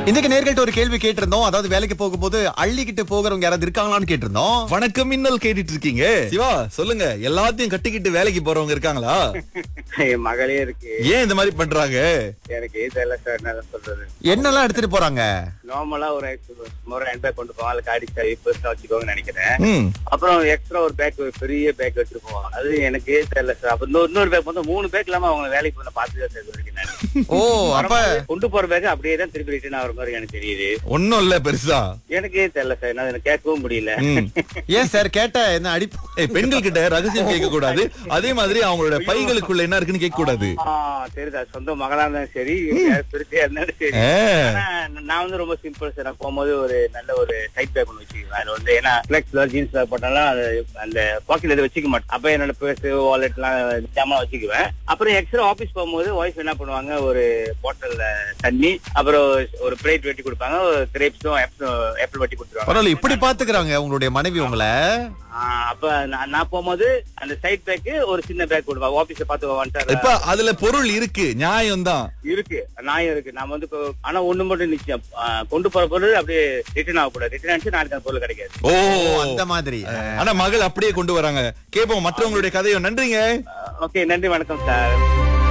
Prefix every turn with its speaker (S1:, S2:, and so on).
S1: இன்னைக்கு நேர்கள்ட்ட ஒரு கேள்வி கேட்டிருந்தோம் அதாவது வேலைக்கு போகும்போது அள்ளிக்கிட்டு போகிறவங்க யாராவது இருக்காங்களான்னு கேட்டிருந்தோம்
S2: வணக்கம் மின்னல் கேட்டுட்டு இருக்கீங்க சிவா சொல்லுங்க எல்லாத்தையும் கட்டிக்கிட்டு வேலைக்கு போறவங்க இருக்காங்களா
S3: என் மகளே இருக்கு
S2: ஏன் இந்த மாதிரி பண்றாங்க
S3: எனக்கு தெரியல சார் என்ன சொல்றது
S1: என்னெல்லாம் எடுத்துட்டு போறாங்க
S3: நார்மலா ஒரு ஒரு ஹேண்ட் பேக் கொண்டு போவாங்க அதுக்கு அடிச்சு பெருசா வச்சுக்கோங்கன்னு நினைக்கிறேன்
S2: ம்
S3: அப்புறம் எக்ஸ்ட்ரா ஒரு பேக் ஒரு பெரிய பேக் வச்சுட்டு போவாங்க அது எனக்கு தெரியல சார் அப்ப இன்னொரு இன்னொரு பேக் வந்து மூணு பேக் இல்லாம அவங்க வேலைக்கு போன பார்த்து சார் இது வரைக்கும் நான்
S1: ஓ அப்ப
S3: கொண்டு போற பேக் அப்படியே தான் திருப்பி ரிட்டர்ன் ஆகிற மாதிரி எனக்கு தெரியுது
S2: ஒண்ணும் இல்ல பெருசா
S3: எனக்கே தெரியல சார் நான் எனக்கு கேட்கவும் முடியல
S2: ம்
S1: ஏன் சார் கேட்ட என்ன அடி
S2: ஏய், பெண்கள் கிட்ட ரகசியம் கேட்க கூடாது அதே மாதிரி அவங்களோட பைகளுக்குள்ள என்ன இருக்குன்னு கேட்க கூடாது
S3: ஆ, சரிதா சொந்த மகளா இருந்தாலும் சரி யார் பெருசா இருந்தாலும் சரி
S2: ஆ.
S3: ஆனா, நான் வந்து ரொம்ப சிம்பிள் சார் நான் போகும்போது ஒரு நல்ல ஒரு டைட் பேக் ஒன்று வச்சுக்குவேன் அது வந்து ஏன்னா ஃபிளெக்ஸ்ல ஜீன்ஸ்ல போட்டாலும் அது அந்த பாக்கெட்ல எதுவும் வச்சுக்க மாட்டேன் அப்ப என்னோட பேர்ஸ் வாலெட் எல்லாம் ஜாமா வச்சுக்குவேன் அப்புறம் எக்ஸ்ட்ரா ஆபீஸ் போகும்போது ஒய்ஃப் என்ன பண்ணுவாங்க ஒரு பாட்டில்ல தண்ணி அப்புறம் ஒரு பிளேட் வெட்டி கொடுப்பாங்க கிரேப்ஸும் ஆப்பிள் வெட்டி கொடுத்துருவாங்க
S1: பரவாயில்ல இப்படி பாத்துக்கிறாங்க உங்களுடைய மனைவி உங்களை
S3: ஆ, அப்ப நான் நான் போகும்போது அந்த சைட் பேக் ஒரு சின்ன பேக் கொடுப்பேன் ஆபீஸ பார்த்து வந்துட்டாரு
S2: இப்ப அதுல பொருள் இருக்கு நியாயம் தான்
S3: இருக்கு நியாயம் இருக்கு நம்ம வந்து கொ- ஆனா ஒண்ணு மட்டும் நிச்சயம் ஆ, கொண்டு போற பொருள் அப்படியே ரிட்டர்ன் ஆகக்கூடாது ரிட்டர்ன் ஆச்சு நாளைக்கு அந்த பொருள் கிடைக்காது
S2: ஓ
S1: ஓ, அந்த மாதிரி
S2: ஆனா மகள் அப்படியே கொண்டு வராங்க கேப்போம் மற்றவங்களுடைய கதையும் நன்றிங்க
S3: ஓகே நன்றி வணக்கம் சார்